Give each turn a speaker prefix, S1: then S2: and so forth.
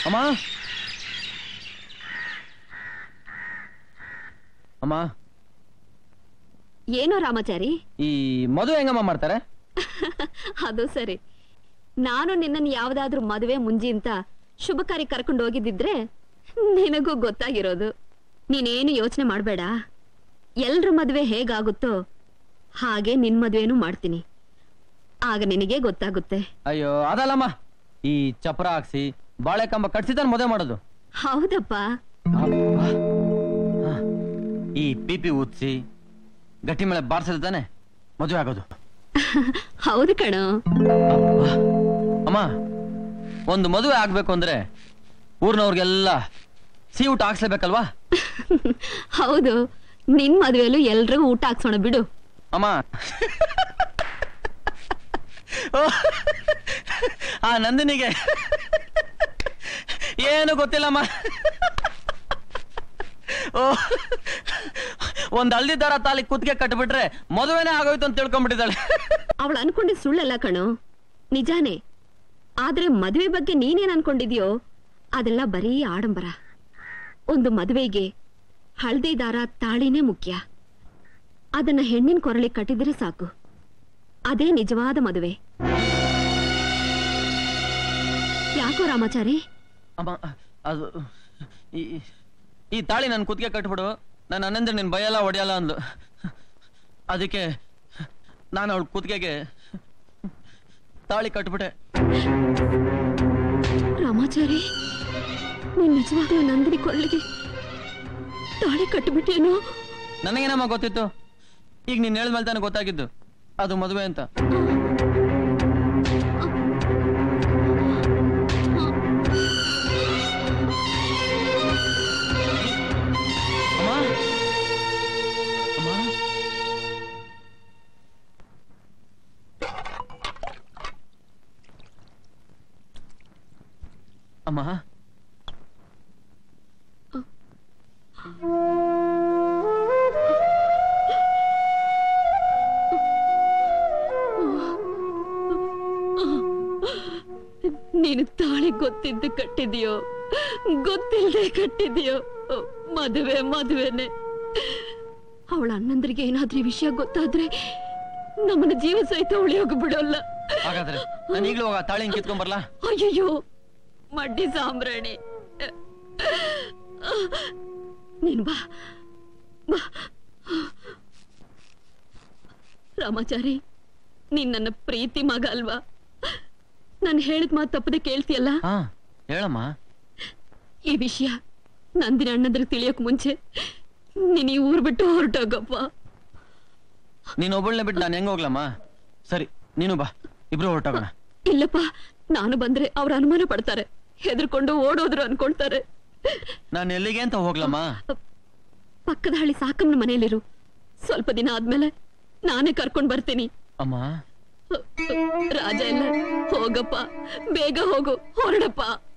S1: ಅಮ್ಮ ಅಮ್ಮ
S2: ಏನೋ ರಾಮಾಚಾರಿ
S1: ಈ ಮದುವೆ ಹೆಂಗಮ್ಮ ಮಾಡ್ತಾರೆ
S2: ಅದು ಸರಿ ನಾನು ನಿನ್ನನ್ನು ಯಾವ್ದಾದ್ರೂ ಮದುವೆ ಮುಂಜಿ ಅಂತ ಶುಭ ಕಾರ್ಯ ಕರ್ಕೊಂಡು ಹೋಗಿದ್ದಿದ್ರೆ ನಿನಗೂ ಗೊತ್ತಾಗಿರೋದು ನೀನೇನು ಯೋಚನೆ ಮಾಡಬೇಡ ಎಲ್ರ ಮದುವೆ ಹೇಗಾಗುತ್ತೋ ಹಾಗೆ ನಿನ್ ಮದುವೆನೂ ಮಾಡ್ತೀನಿ ಆಗ ನಿನಗೆ ಗೊತ್ತಾಗುತ್ತೆ
S1: ಅಯ್ಯೋ ಅದಲ್ಲಮ್ಮ ಈ ಚಪ್ರ ಹಾಕ್ಸಿ ಬಾಳೆ ಕಂಬ ಕಟ್ಸಿದಾನ ಮದುವೆ ಮಾಡೋದು
S2: ಹೌದಪ್ಪ
S1: ಅಬ್ಬಾ. ಹ. ಈ ಪಿಪಿ ಊದ್ಸಿ ಗಟ್ಟಿ ಮೇಲೆ ಬಾರ್ಸದ ತಾನೆ ಮದುವೆ ಆಗೋದು
S2: ಹೌದು ಕಣೋ
S1: ಅಬ್ಬಾ. ಅಮ್ಮ ಒಂದು ಮದುವೆ ಆಗ್ಬೇಕು ಅಂದ್ರೆ ಊರ್ನವ್ರಿಗೆಲ್ಲ ಸಿಹಿ ಊಟ ಹಾಕ್ಸ್ಲೇಬೇಕಲ್ವಾ
S2: ಹೌದು ನಿನ್ ಮದುವೆಲು ಎಲ್ರಿಗೂ ಊಟ ಹಾಕ್ಸೋಣ ಬಿಡು
S1: ಅಮ್ಮ ಓ, ಆ ನಂದಿನಿಗೆ ಏನು ಗೊತ್ತಿಲ್ಲಮ್ಮ ಓ ಒಂದ್ ಹಲ್ದಿ ದಾರ ತಾಲಿ ಕುತ್ತಿಗೆ ಕಟ್ಬಿಟ್ರೆ ಮದುವೆನೇ ಆಗೋಯ್ತು ಅಂತ ತಿಳ್ಕೊಂಡ್ಬಿಟ್ಟಿದ್ದಾಳೆ
S2: ಅವಳು ಅನ್ಕೊಂಡಿದ್ ಸುಳ್ಳಲ್ಲ ಕಣೋ ನಿಜಾನೇ ಆದ್ರೆ ಮದುವೆ ಬಗ್ಗೆ ನೀನೇನ್ ಅನ್ಕೊಂಡಿದ್ಯೋ ಅದೆಲ್ಲ ಬರೀ ಆಡಂಬರ ಒಂದು ಮದುವೆಗೆ ಹಳದಿ ದಾರ ತಾಳಿನೇ ಮುಖ್ಯ ಅದನ್ನ ಹೆಣ್ಣಿನ ಕೊರಳಿ ಕಟ್ಟಿದ್ರೆ ಸಾಕು ಅದೇ ನಿಜವಾದ ಮದುವೆ ಯಾಕೋ ರಾಮಾಚಾರಿ
S1: ಅಮ್ಮ ಅದು ಈ ಈ ತಾಳಿ ನನ್ನ ಕುತ್ತಿಗೆ ಕಟ್ಬಿಡು ನಾನು ಅನ್ನಂದ್ರೆ ನಿನ್ ಭಯಲ್ಲ ಹೊಡೆಯಲ್ಲ ಅಂದ್ಲು ಅದಕ್ಕೆ ನಾನು ಅವಳ ಕುತ್ತಿಗೆಗೆ ತಾಳಿ ಕಟ್ಬಿಟ್ಟೆ
S2: ರಾಮಾಚಾರಿ ನೀನ್ ನಿಜವಾಗ್ಲೂ ನಂದಿನಿ ಕೊಳ್ಳಿಗೆ ತಾಳಿ ಕಟ್ಟಿಬಿಟ್ಟೇನೋ
S1: ನನಗೇನಮ್ಮ ಗೊತ್ತಿತ್ತು ಈಗ ನೀನ್ ಹೇಳಿದ್ಮೇಲೆ ತಾನೆ ಗೊತ್ತಾಗಿದ್ದು ಅದು ಮದುವೆ ಅಂತ ಅಮ್ಮ ಅಮ್ಮ ಅಮ್ಮ
S2: ನೀನು ತಾಳಿ ಗೊತ್ತಿದ್ದು ಕಟ್ಟಿದ್ಯೋ ಗೊತ್ತಿಲ್ಲದೆ ಕಟ್ಟಿದ್ಯೋ ಮದುವೆ ಮದುವೆನೆ ಅವಳ ಅಣ್ಣಂದ್ರಿಗೆ ಏನಾದ್ರೂ ಈ ವಿಷಯ ಗೊತ್ತಾದ್ರೆ ನಮ್ಮನ್ನ ಜೀವ ಸಹಿತ ಉಳಿಯೋಗ ಬಿಡೋಲ್ಲ
S1: ಹಾಗಾದ್ರೆ ನಾನು ಈಗಲೂ ಹೋಗ ತಾಳಿ ಹಿಂಗ್ ಕಿತ್ಕೊಂಡ್ ಬರ್ಲಾ
S2: ಅಯ್ಯಯ್ಯೋ ಮಡ್ಡಿ ಸಾಂಬ್ರಾಣಿ ನೀನು ಬಾ ಬಾ ರಾಮಾಚಾರಿ ನೀನ್ ನನ್ನ ಪ್ರೀತಿ ಮಗ ಅಲ್ವಾ ನಾನು ಹೇಳಿದ ಮಾತು ತಪ್ಪದೆ ಕೇಳ್ತೀಯಲ್ಲ
S1: ಹಾ ಹೇಳಮ್ಮ
S2: ಈ ವಿಷಯ ನಂದಿನ ಅಣ್ಣಂದ್ರೆ ತಿಳಿಯೋಕ್ ಮುಂಚೆ ನೀನ್ ಈ ಊರ್ ಬಿಟ್ಟು ಹೊರಟೋಗಪ್ಪ
S1: ನೀನ್ ಒಬ್ಬಳನ್ನೇ ಬಿಟ್ಟು ನಾನು ಹೆಂಗ್ ಹೋಗ್ಲಮ್ಮ ಸರಿ ನೀನು ಬಾ ಇಬ್ರು ಹೊರಟೋಗೋಣ
S2: ಇಲ್ಲಪ್ಪ ನಾನು ಬಂದ್ರೆ ಅವ್ರ ಅನುಮಾನ ಪಡ್ತಾರೆ ಹೆದರ್ಕೊಂಡು ಓಡೋದ್ರು ಅನ್ಕೊಳ್ತಾರೆ
S1: ನಾನು ಎಲ್ಲಿಗೆ ಅಂತ ಹೋಗ್ಲಮ್ಮ
S2: ಪಕ್ಕದ ಹಳ್ಳಿ ಸಾಕಮ್ಮನ ಮನೇಲಿರು ಸ್ವಲ್ಪ ದಿನ ಆದ್ಮೇಲೆ ನಾನೇ ಕರ್ಕೊಂಡ್ ಬರ್ತೀನಿ
S1: ಅಮ್ಮ
S2: ರಾಜ ಎಲ್ಲ ಹೋಗಪ್ಪ ಬೇಗ ಹೋಗು ಹೊರಡಪ್ಪ